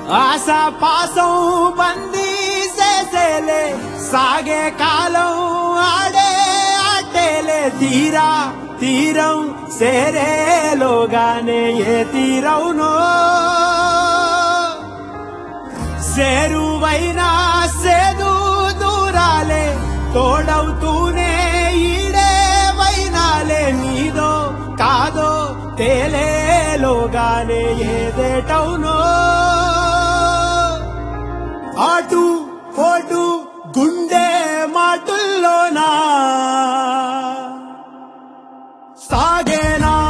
ఆశ పాసం బందీ చేసేలే సాగే కాలం ఆడే ఆటేలే తీరా తీరం సేరేలోగానే ఏ తీరవునో సేరువైనా సేదు దూరాలే తోడవుతూనే ఈడే వైనాలే నీదో కాదో తేలేలోగానే ఏదేటవునో ఆటు పోటు గుండె మాటుల్లోనా సాగేనా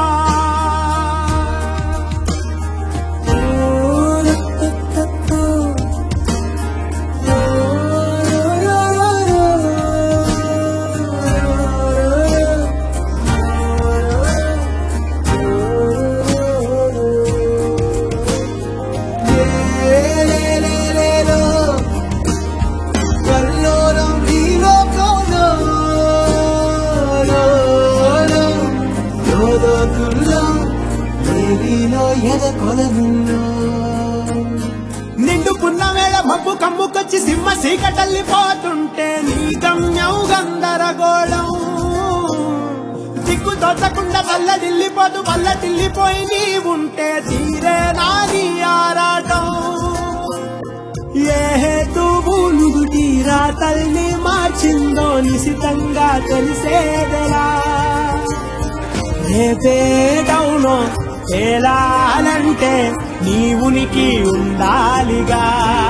కల్లోలం ఈ లోకంలో లోతుల్లో దేవిలో ఎద కొలనుల్లో నిండు పున్నమేళ మబ్బు కమ్ముకొచ్చి సింహ సీకటల్లిపోతుంటే నీ గమ్యం గందరగోళం దిక్కు తోచకుండా వల్లడిల్లిపోతూ వల్లటిల్లిపోయి నీ ఉంటే తీరే నాది ఆరాటం ఏ హేతువులు తీరా తల్లి మార్చిందో నిశితంగా తెలిసేదెలా రేపేటవునో తేలాలంటే నీ ఉనికి ఉండాలిగా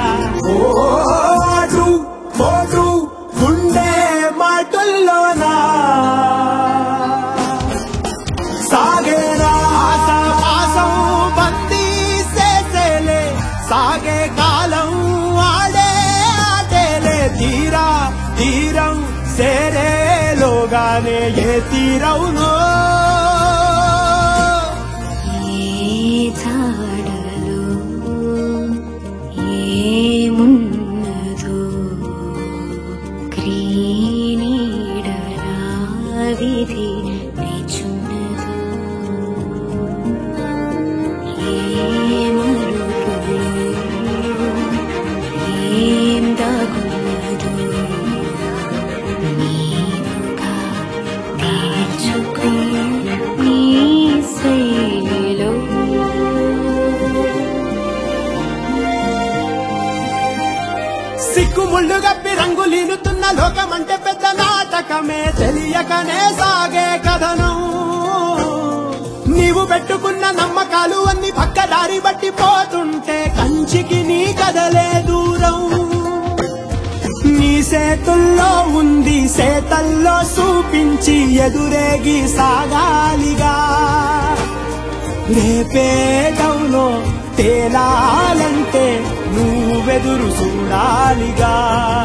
ఓటు ఓటు గుండె మాటుల్లోనా సాగేరా ఆశ పాసం బందీ చేసేలే సాగే కాలం ఆడే ఆటేలే తీరా తీరం సేరేలోగానే ఏ తీరవునో ఏ జాడలో ఏమున్నదో క్రీనీడలా విధి తెచ్చున్నదో ఏ మరుపులో ఏం దాగున్నదో నీవుగా తీర్చుకో నీ శైలిలో సిగ్గు ముళ్ళు గప్పి రంగులీనుతున్న లోకమంటే పెద్ద నాటకమే తెలియకనే సాగే కథనం నీవు పెట్టుకున్న నమ్మకాలు అన్ని పక్కదారి బట్టి పోతుంటే కంచికి నీ కదలే దూరం నీ సేతుల్లో ఉంది సేతల్లో చూపించి ఎదురేగి సాగాలిగా రేపేటవులో తేలాలంటే నువ్వెదురు చూడాలిగా